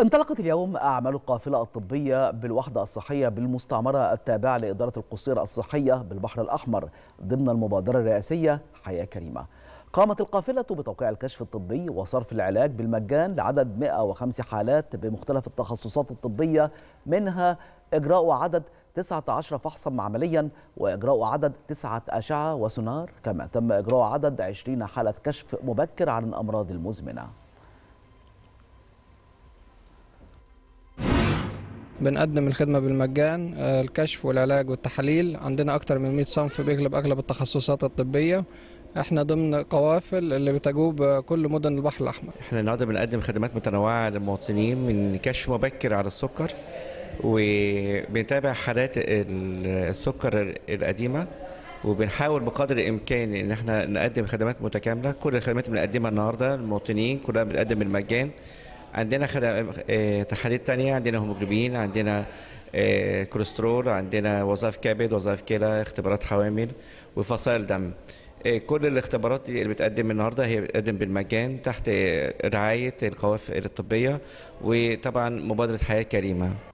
انطلقت اليوم أعمال القافلة الطبية بالوحدة الصحية بالمستعمرة التابعة لإدارة القصير الصحية بالبحر الأحمر ضمن المبادرة الرئاسية حياة كريمة قامت القافلة بتوقيع الكشف الطبي وصرف العلاج بالمجان لعدد 105 حالات بمختلف التخصصات الطبية منها إجراء عدد 19 فحصا معمليا وإجراء عدد 9 أشعة وسونار كما تم إجراء عدد 20 حالة كشف مبكر عن الأمراض المزمنة بنقدم الخدمة بالمجان آه، الكشف والعلاج والتحاليل عندنا أكتر من 100 صنف بيغلب أغلب التخصصات الطبية احنا ضمن قوافل اللي بتجوب كل مدن البحر الأحمر احنا النهارده بنقدم خدمات متنوعة للمواطنين من كشف مبكر على السكر وبنتابع حالات ال- السكر القديمة وبنحاول بقدر الامكان ان احنا نقدم خدمات متكامله كل الخدمات اللي بنقدمها النهارده للمواطنين كلها بنقدم بالمجان عندنا خدم... آه، تحاليل تانية عندنا هيموجلوبين عندنا آه، كوليسترول عندنا وظائف كبد وظائف كلى اختبارات حوامل وفصائل دم آه، كل الاختبارات دي اللي بتقدم النهارده هي بتقدم بالمجان تحت آه، رعايه القوافل الطبيه وطبعا مبادره حياه كريمه